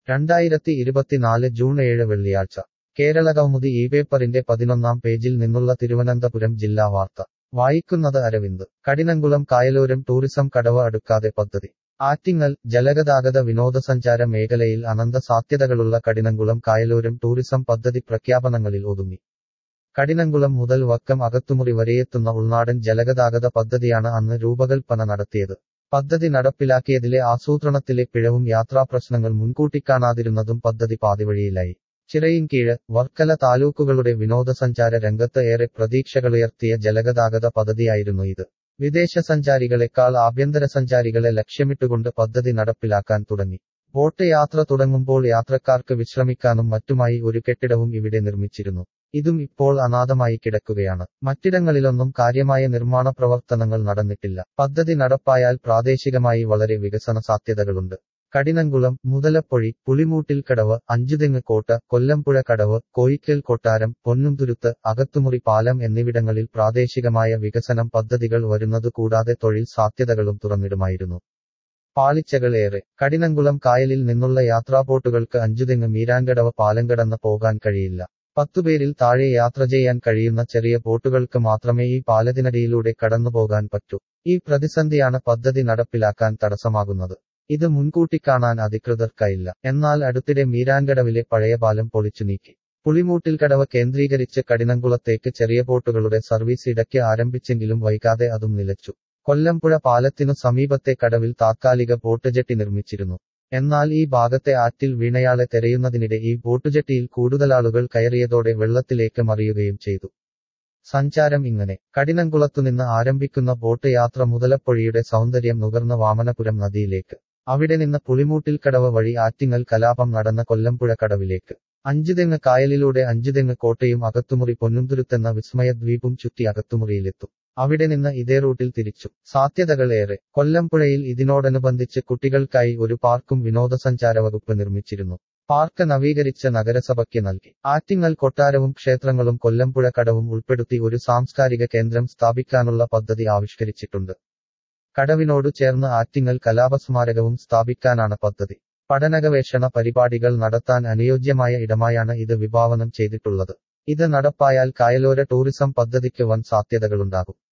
രണ്ടായിരത്തി ഇരുപത്തിനാല് ജൂൺ ഏഴ് വെള്ളിയാഴ്ച കേരളകൗമുദി ഈ പേപ്പറിന്റെ പതിനൊന്നാം പേജിൽ നിന്നുള്ള തിരുവനന്തപുരം ജില്ലാ വാർത്ത വായിക്കുന്നത് അരവിന്ദ് കഠിനംകുളം കായലോരം ടൂറിസം കടവ് അടുക്കാതെ പദ്ധതി ആറ്റിങ്ങൽ ജലഗതാഗത വിനോദസഞ്ചാര മേഖലയിൽ അനന്ത സാധ്യതകളുള്ള കഠിനംകുളം കായലോരം ടൂറിസം പദ്ധതി പ്രഖ്യാപനങ്ങളിൽ ഒതുങ്ങി കഠിനംകുളം മുതൽ വക്കം അകത്തുമുറി വരെയെത്തുന്ന ഉൾനാടൻ ജലഗതാഗത പദ്ധതിയാണ് അന്ന് രൂപകൽപ്പന നടത്തിയത് പദ്ധതി നടപ്പിലാക്കിയതിലെ ആസൂത്രണത്തിലെ പിഴവും യാത്രാപ്രശ്നങ്ങൾ മുൻകൂട്ടി കാണാതിരുന്നതും പദ്ധതി പാതിവഴിയിലായി ചിറയിൻകീഴ് വർക്കല താലൂക്കുകളുടെ വിനോദസഞ്ചാര രംഗത്ത് ഏറെ പ്രതീക്ഷകളുയർത്തിയ ജലഗതാഗത പദ്ധതിയായിരുന്നു ഇത് വിദേശ സഞ്ചാരികളെക്കാൾ ആഭ്യന്തര സഞ്ചാരികളെ ലക്ഷ്യമിട്ടുകൊണ്ട് പദ്ധതി നടപ്പിലാക്കാൻ തുടങ്ങി ബോട്ട് യാത്ര തുടങ്ങുമ്പോൾ യാത്രക്കാർക്ക് വിശ്രമിക്കാനും മറ്റുമായി ഒരു കെട്ടിടവും ഇവിടെ നിർമ്മിച്ചിരുന്നു ഇതും ഇപ്പോൾ അനാഥമായി കിടക്കുകയാണ് മറ്റിടങ്ങളിലൊന്നും കാര്യമായ നിർമ്മാണ പ്രവർത്തനങ്ങൾ നടന്നിട്ടില്ല പദ്ധതി നടപ്പായാൽ പ്രാദേശികമായി വളരെ വികസന സാധ്യതകളുണ്ട് കഠിനംകുളം മുതലപ്പൊഴി പുളിമൂട്ടിൽ കടവ് അഞ്ചുതെങ്ങ് കോട്ട കൊല്ലംപുഴ കടവ് കോയിക്കൽ കൊട്ടാരം പൊന്നുംതുരുത്ത് അകത്തുമുറി പാലം എന്നിവിടങ്ങളിൽ പ്രാദേശികമായ വികസനം പദ്ധതികൾ വരുന്നതു കൂടാതെ തൊഴിൽ സാധ്യതകളും തുറന്നിടുമായിരുന്നു പാളിച്ചകളേറെ കഠിനംകുളം കായലിൽ നിന്നുള്ള യാത്രാബോട്ടുകൾക്ക് അഞ്ചുതെങ്ങ് മീരാൻകടവ് പാലം കടന്ന് പോകാൻ കഴിയില്ല പത്തുപേരിൽ താഴെ യാത്ര ചെയ്യാൻ കഴിയുന്ന ചെറിയ ബോട്ടുകൾക്ക് മാത്രമേ ഈ പാലത്തിനടിയിലൂടെ കടന്നുപോകാൻ പറ്റൂ ഈ പ്രതിസന്ധിയാണ് പദ്ധതി നടപ്പിലാക്കാൻ തടസ്സമാകുന്നത് ഇത് മുൻകൂട്ടി കാണാൻ അധികൃതർക്കായില്ല എന്നാൽ അടുത്തിടെ മീരാൻകടവിലെ പഴയ പാലം പൊളിച്ചു നീക്കി പുളിമൂട്ടിൽ കടവ് കേന്ദ്രീകരിച്ച് കഠിനംകുളത്തേക്ക് ചെറിയ ബോട്ടുകളുടെ സർവീസ് ഇടയ്ക്ക് ആരംഭിച്ചെങ്കിലും വൈകാതെ അതും നിലച്ചു കൊല്ലംപുഴ പാലത്തിനു സമീപത്തെ കടവിൽ താത്കാലിക ബോട്ട് ജെട്ടി നിർമ്മിച്ചിരുന്നു എന്നാൽ ഈ ഭാഗത്തെ ആറ്റിൽ വീണയാളെ തെരയുന്നതിനിടെ ഈ ബോട്ടുജെട്ടിയിൽ കൂടുതലാളുകൾ കയറിയതോടെ വെള്ളത്തിലേക്ക് മറിയുകയും ചെയ്തു സഞ്ചാരം ഇങ്ങനെ കഠിനംകുളത്തുനിന്ന് ആരംഭിക്കുന്ന ബോട്ട് യാത്ര മുതലപ്പൊഴിയുടെ സൗന്ദര്യം നുകർന്ന വാമനപുരം നദിയിലേക്ക് അവിടെ നിന്ന് പുളിമൂട്ടിൽ കടവ് വഴി ആറ്റിങ്ങൽ കലാപം നടന്ന കൊല്ലംപുഴ കടവിലേക്ക് അഞ്ചുതെങ്ങ് കായലിലൂടെ അഞ്ചുതെങ്ങ് കോട്ടയും അകത്തുമുറി പൊന്നുംതുരുത്തെന്ന വിസ്മയദ്വീപും ചുറ്റി അകത്തുമുറിയിലെത്തും അവിടെ നിന്ന് ഇതേ റൂട്ടിൽ തിരിച്ചു സാധ്യതകൾ ഏറെ കൊല്ലംപുഴയിൽ ഇതിനോടനുബന്ധിച്ച് കുട്ടികൾക്കായി ഒരു പാർക്കും വിനോദസഞ്ചാര വകുപ്പ് നിർമ്മിച്ചിരുന്നു പാർക്ക് നവീകരിച്ച നഗരസഭയ്ക്ക് നൽകി ആറ്റിങ്ങൽ കൊട്ടാരവും ക്ഷേത്രങ്ങളും കൊല്ലംപുഴ കടവും ഉൾപ്പെടുത്തി ഒരു സാംസ്കാരിക കേന്ദ്രം സ്ഥാപിക്കാനുള്ള പദ്ധതി ആവിഷ്കരിച്ചിട്ടുണ്ട് കടവിനോടു ചേർന്ന് ആറ്റിങ്ങൽ കലാപസ്മാരകവും സ്ഥാപിക്കാനാണ് പദ്ധതി പഠനഗവേഷണ പരിപാടികൾ നടത്താൻ അനുയോജ്യമായ ഇടമായാണ് ഇത് വിഭാവനം ചെയ്തിട്ടുള്ളത് ഇത് നടപ്പായാൽ കായലോര ടൂറിസം പദ്ധതിക്ക് വൻ സാധ്യതകളുണ്ടാകും